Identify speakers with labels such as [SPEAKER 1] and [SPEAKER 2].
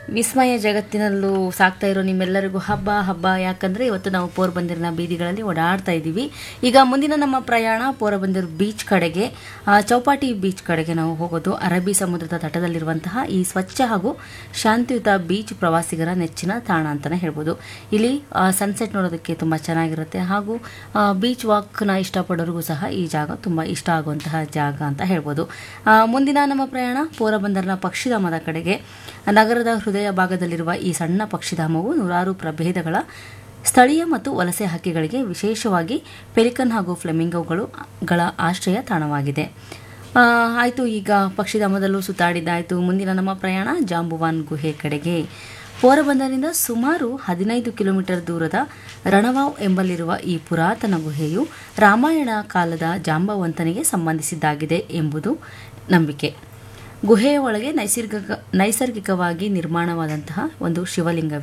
[SPEAKER 1] ವಿಸ್ಮಯ ಜಗತ್ತಿನಲ್ಲೂ ಸಾಕ್ತಾ ಇರೋ ನಿಮ್ಮೆಲ್ಲರಿಗೂ ಹಬ್ಬ ಹಬ್ಬ ಯಾಕಂದ್ರೆ ಇವತ್ತು ನಾವು ಪೋರ್ಬಂದರ್ನ ಬೀದಿಗಳಲ್ಲಿ ಓಡಾಡ್ತಾ ಇದ್ದೀವಿ ಈಗ ಮುಂದಿನ ನಮ್ಮ ಪ್ರಯಾಣ ಪೋರಬಂದರ್ ಬೀಚ್ ಕಡೆಗೆ ಆ, ಚೌಪಾಟಿ ಬೀಚ್ ಕಡೆಗೆ ನಾವು ಹೋಗೋದು ಅರಬ್ಬಿ ಸಮುದ್ರದ ತಟದಲ್ಲಿರುವಂತಹ ಈ ಸ್ವಚ್ಛ ಹಾಗೂ ಶಾಂತಿಯುತ ಬೀಚ್ ಪ್ರವಾಸಿಗರ ನೆಚ್ಚಿನ ತಾಣ ಅಂತಾನೆ ಹೇಳ್ಬೋದು ಇಲ್ಲಿ ಸನ್ಸೆಟ್ ನೋಡೋದಕ್ಕೆ ತುಂಬ ಚೆನ್ನಾಗಿರುತ್ತೆ ಹಾಗೂ ಬೀಚ್ ವಾಕ್ನ ಇಷ್ಟಪಡೋರಿಗೂ ಸಹ ಈ ಜಾಗ ತುಂಬ ಇಷ್ಟ ಆಗುವಂತಹ ಜಾಗ ಅಂತ ಹೇಳ್ಬೋದು ಆ, ಮುಂದಿನ ನಮ್ಮ ಪ್ರಯಾಣ ಪೋರಬಂದರ್ನ ಪಕ್ಷಿಧಾಮದ ಕಡೆಗೆ ನಗರದ ಹೃದಯ ಭಾಗದಲ್ಲಿರುವ ಈ ಸಣ್ಣ ಪಕ್ಷಿಧಾಮವು ನೂರಾರು ಪ್ರಭೇದಗಳ ಸ್ಥಳೀಯ ಮತ್ತು ವಲಸೆ ಹಕ್ಕಿಗಳಿಗೆ ವಿಶೇಷವಾಗಿ ಪೆಲಿಕನ್ ಹಾಗೂ ಫ್ಲೆಮಿಂಗೋಗಳು ಗಳ ಆಶ್ರಯ ತಾಣವಾಗಿದೆ ಆ, ಆಯಿತು ಈಗ ಪಕ್ಷಿಧಾಮದಲ್ಲೂ ಸುತ್ತಾಡಿದ್ದಾಯಿತು ಮುಂದಿನ ನಮ್ಮ ಪ್ರಯಾಣ ಜಾಂಬುವಾನ್ ಗುಹೆ ಕಡೆಗೆ ಪೋರಬಂದರಿಂದ ಸುಮಾರು ಹದಿನೈದು ಕಿಲೋಮೀಟರ್ ದೂರದ ರಣವಾವ್ ಎಂಬಲ್ಲಿರುವ ಈ ಪುರಾತನ ಗುಹೆಯು ರಾಮಾಯಣ ಕಾಲದ ಜಾಂಬವಂತನಿಗೆ ಸಂಬಂಧಿಸಿದ್ದಾಗಿದೆ ಎಂಬುದು ನಂಬಿಕೆ ಗುಹೆಯ ಒಳಗೆ ನೈಸರ್ಗಿಕ ನೈಸರ್ಗಿಕವಾಗಿ ನಿರ್ಮಾಣವಾದಂತಹ ಒಂದು ಶಿವಲಿಂಗ